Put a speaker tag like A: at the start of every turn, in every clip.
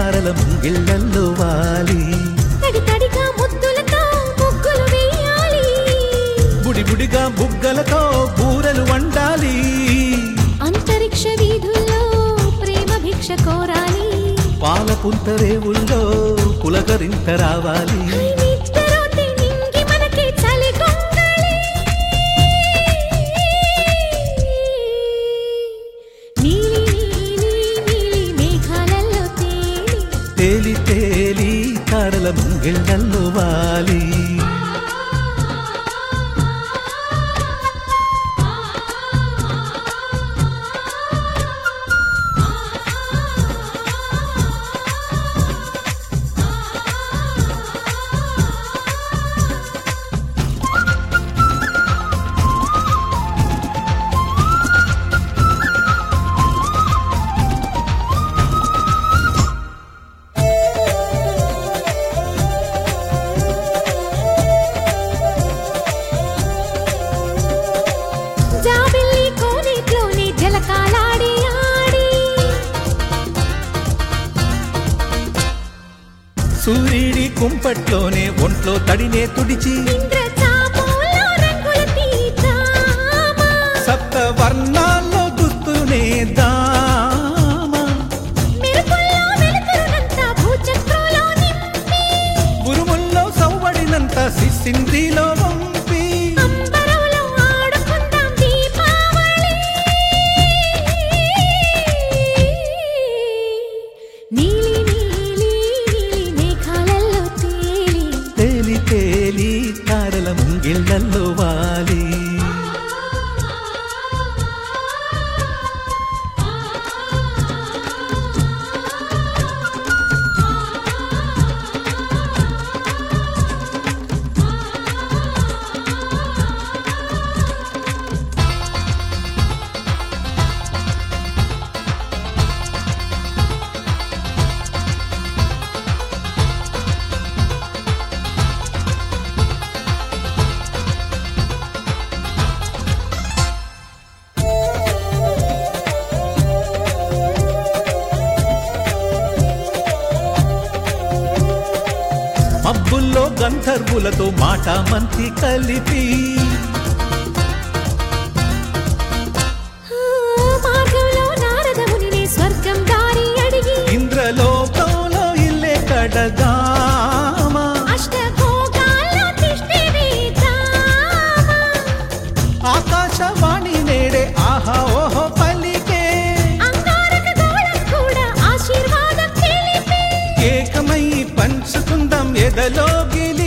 A: తారల ముంగిళ్ళల్లో వాలి
B: తడి తడిగా ముద్దులతో ముగ్గులు వేయాలి
A: బుడి బుడిగా బుగ్గలతో బూరెలు వండాలి
B: అంతరిక్ష వీధుల్లో ప్రేమ భిక్ష కోరాలి
A: పాల పుంతరేవుల్లో పులకరింత రావాలి
B: నిద్రలోతే నింగి మనకి చలి గొంగళి. నీలి నీలి నీలి మేఘాలలో తేలి
A: తేలి తేలి తారల ముంగిళ్ళల్లో వాలి
B: జాబిల్లి కోనేట్లోనే జలకాలాడి ఆడి
A: సూర్యుడి కుంపట్లోనే ఒంట్లో తడినే తుడిచి
B: ఇంద్రజాములో రంగుల తీద్దామా.
A: సప్త వర్ణాల్లో దుస్తునే దామా
B: మెరుపుల్లో వెలుతురునంతా భూచక్రంలో నింపి
A: ఉరుముల్లో సవ్వడినంత సిసింద్రిలో వంపి
B: అంబరంలో ఆడుకుందాం దీపావళి. నీలి నీలి నీలి మేఘాలలో తేలి
A: తేలి తేలి తారల ముంగిళ్ళల్లో వాలి మబ్బుల్లో గంధర్వులతో మాట మంతి కలిపి
B: ఆ, మార్గంలో నారద మునిని స్వర్గం దారి అడిగి
A: ఇంద్రలోకంలో ఇల్లే కడదామా
B: అష్టభోగాల్లో తిష్టి వేద్దామా.
A: ఆకాశవాణి నేడే ఆహా ఓహో పలికే
B: అంగారక గోళం కూడా ఆశీర్వాదం తెలిపి
A: ఏకమై పంచుకుందాం ఎదలో గిలి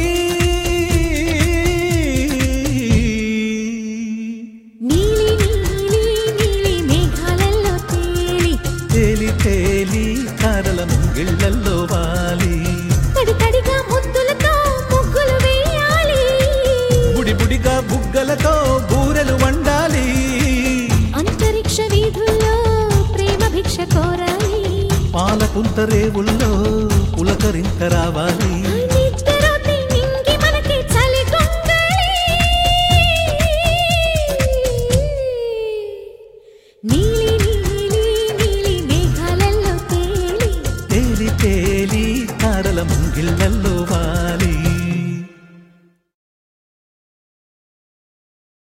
B: నీలి నీలి నీలి మేఘాలలో తేలి
A: తేలి తేలి తారల ముంగిళ్ళల్లో వాలి
B: తడి తడిగా ముద్దులతో ముగ్గులు వేయాలి
A: బుడి బుడిగా బుగ్గలతో బూరెలు వండాలి
B: అంతరిక్ష వీధుల్లో ప్రేమ భిక్ష కోరాలి
A: పాల పుంతరేవుల్లో పులకరింత రావాలి
B: నిద్రలోతే నింగి మనకి చలి గొంగళి. నీలి నీలి నీలి మేఘాలలో తేలి
A: తేలి తేలి తారల ముంగిళ్ళల్లో వాలి